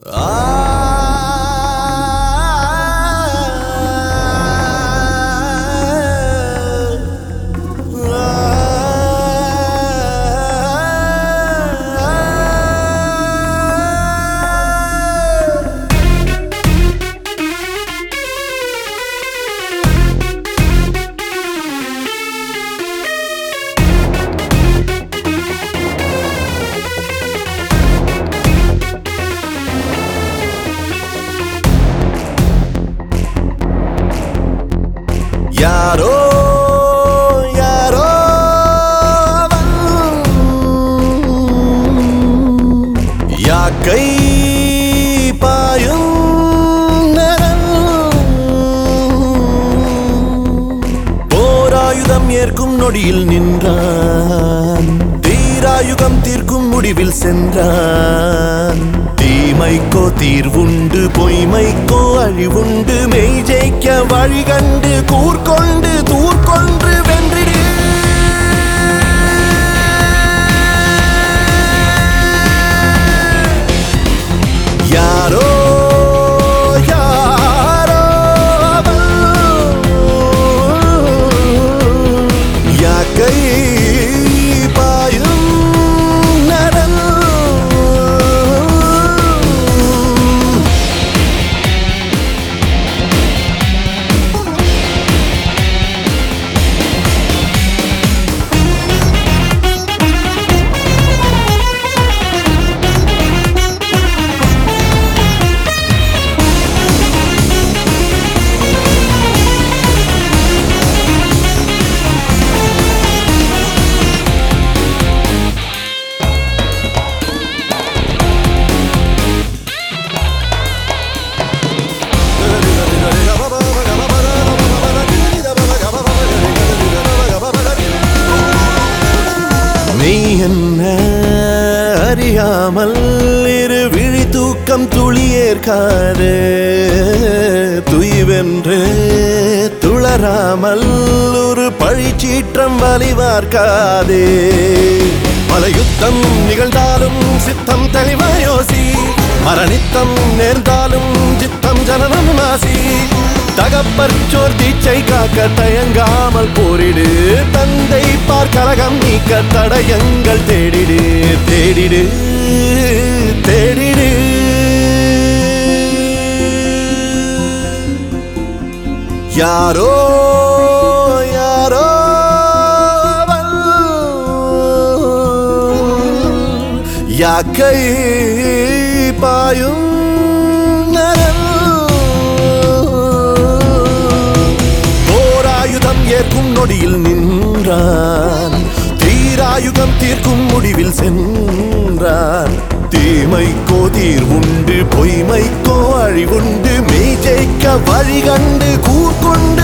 யாரோ யாரோ அவன் யாக்கை பாயும் நரன். போராயுதம் ஏற்கும் நொடியில் நின்றான் தீராயுகம் தீர்க்கும் முடிவில் சென்றான் தீமைக்கோ தீர்வுண்டு பொய்மைக்கோ அழிவுண்டு மெய் ஜெயிக்க வழி கண்டு கூர்கொண்டு தூர்கொன்று வென்றிடு யாரோ யாரோ அவன் யாக்கை பாயும் நரன் நீ என்ன அறியாமல் இரு விழி தூக்கம் துளியேற்காது துய்வென்று துளராமல் ஒரு பழிச்சீற்றம் வலிவார்க்காதே பல யுத்தம் நிகழ்ந்தாலும் சித்தம் தெளிவாயோசி மரணித்தம் நேர்ந்தாலும் சித்தம் ஜனனம் நாசி தகப்பற்றோர் தீச்சை காக்க தயங்காமல் போரிடு தந்தை பார் கலகம் நீக்க தடயங்கள் தேடிடு தேடிடு தேடிடு யாரோ யாரோ அவள் யாக்கை பாயும் நரன். போராயுதம் ஏற்கும் நொடியில் நின்றான் தீராயுகம் தீர்க்கும் முடிவில் சென்றான் தீமைக்கோ தீர்வுண்டு பொய்மைக்கோ அழிவுண்டு மெய் ஜெயிக்க வழி கண்டு கூர்கொண்டு